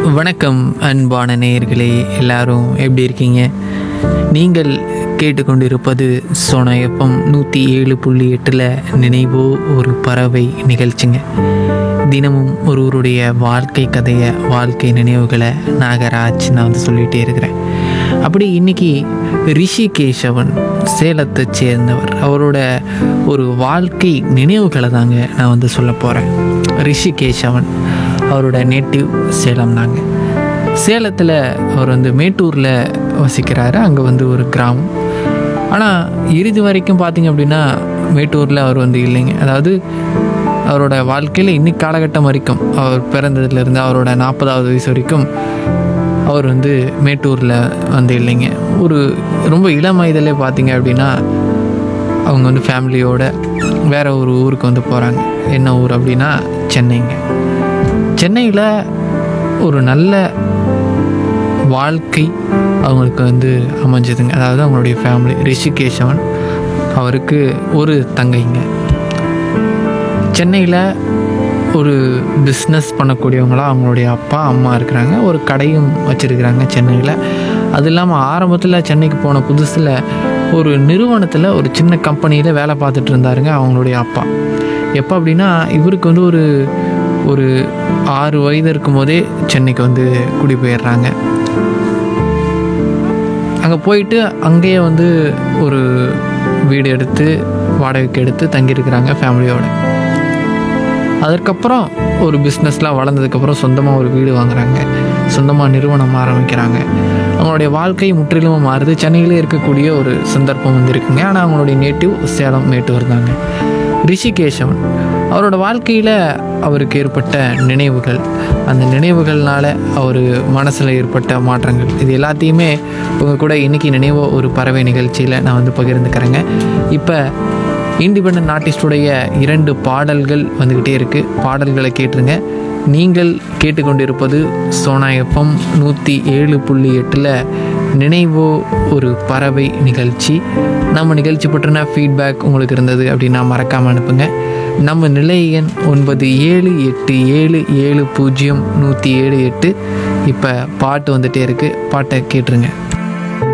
வணக்கம் அன்பான நேயர்களே எல்லாரும் எப்படி இருக்கீங்க நீங்கள் கேட்டுக்கொண்டிருப்பது சோனாயப்பம் நூற்றி ஏழு புள்ளி எட்டில் நினைவோ ஒரு பறவை நிகழ்ச்சிங்க தினமும் ஒருவருடைய வாழ்க்கை கதையை வாழ்க்கை நினைவுகளை நாகராஜ் நான் வந்து சொல்லிகிட்டே இருக்கிறேன் அப்படி இன்னைக்கு ரிஷி கேசவன் சேலத்தை சேர்ந்தவர் அவரோட ஒரு வாழ்க்கை நினைவுகளை தாங்க நான் வந்து சொல்ல போகிறேன் ரிஷி கேசவன் அவரோட நேட்டிவ் சேலம் தாங்க சேலத்தில் அவர் வந்து மேட்டூரில் வசிக்கிறாரு அங்கே வந்து ஒரு கிராமம் ஆனால் இறுதி வரைக்கும் பார்த்தீங்க அப்படின்னா மேட்டூரில் அவர் வந்து இல்லைங்க அதாவது அவரோட வாழ்க்கையில் இன்னைக்கு காலகட்டம் வரைக்கும் அவர் பிறந்ததுலேருந்து அவரோட நாற்பதாவது வயசு வரைக்கும் அவர் வந்து மேட்டூரில் வந்து இல்லைங்க ஒரு ரொம்ப இளம் வயதிலே பார்த்தீங்க அப்படின்னா அவங்க வந்து ஃபேமிலியோட வேற ஒரு ஊருக்கு வந்து போகிறாங்க என்ன ஊர் அப்படின்னா சென்னைங்க சென்னையில் ஒரு நல்ல வாழ்க்கை அவங்களுக்கு வந்து அமைஞ்சதுங்க அதாவது அவங்களுடைய ஃபேமிலி ரிஷிகேஷவன் அவருக்கு ஒரு தங்கைங்க சென்னையில் ஒரு பிஸ்னஸ் பண்ணக்கூடியவங்களா அவங்களுடைய அப்பா அம்மா இருக்கிறாங்க ஒரு கடையும் வச்சுருக்கிறாங்க சென்னையில் அது இல்லாமல் ஆரம்பத்தில் சென்னைக்கு போன புதுசில் ஒரு நிறுவனத்தில் ஒரு சின்ன கம்பெனியில் வேலை பார்த்துட்டு இருந்தாருங்க அவங்களுடைய அப்பா எப்போ அப்படின்னா இவருக்கு வந்து ஒரு ஒரு ஆறு வயது இருக்கும்போதே சென்னைக்கு வந்து குடி போயிடுறாங்க அங்கே போயிட்டு அங்கேயே வந்து ஒரு வீடு எடுத்து வாடகைக்கு எடுத்து தங்கியிருக்கிறாங்க ஃபேமிலியோட அதற்கப்புறம் ஒரு பிஸ்னஸ்லாம் வளர்ந்ததுக்கப்புறம் சொந்தமாக ஒரு வீடு வாங்குறாங்க சொந்தமாக நிறுவனம் ஆரம்பிக்கிறாங்க அவங்களுடைய வாழ்க்கை முற்றிலும் மாறுது சென்னையிலே இருக்கக்கூடிய ஒரு சந்தர்ப்பம் வந்து இருக்குங்க ஆனால் அவங்களுடைய நேட்டிவ் சேலம் மேட்டூர் தாங்க ரிஷிகேஷவன் அவரோட வாழ்க்கையில் அவருக்கு ஏற்பட்ட நினைவுகள் அந்த நினைவுகள்னால அவர் மனசில் ஏற்பட்ட மாற்றங்கள் இது எல்லாத்தையுமே உங்கள் கூட இன்றைக்கி நினைவோ ஒரு பறவை நிகழ்ச்சியில் நான் வந்து பகிர்ந்துக்கிறேங்க இப்போ இண்டிபெண்ட் ஆர்டிஸ்டுடைய இரண்டு பாடல்கள் வந்துக்கிட்டே இருக்குது பாடல்களை கேட்டுருங்க நீங்கள் கேட்டுக்கொண்டிருப்பது சோனா எஃப்எம் நூற்றி ஏழு புள்ளி எட்டில் நினைவோ ஒரு பறவை நிகழ்ச்சி நம்ம நிகழ்ச்சி பற்றின ஃபீட்பேக் உங்களுக்கு இருந்தது அப்படின்னா மறக்காமல் அனுப்புங்க நம்ம நிலை எண் ஒன்பது ஏழு எட்டு ஏழு ஏழு பூஜ்ஜியம் நூற்றி ஏழு எட்டு இப்போ பாட்டு வந்துகிட்டே இருக்குது பாட்டை கேட்டுருங்க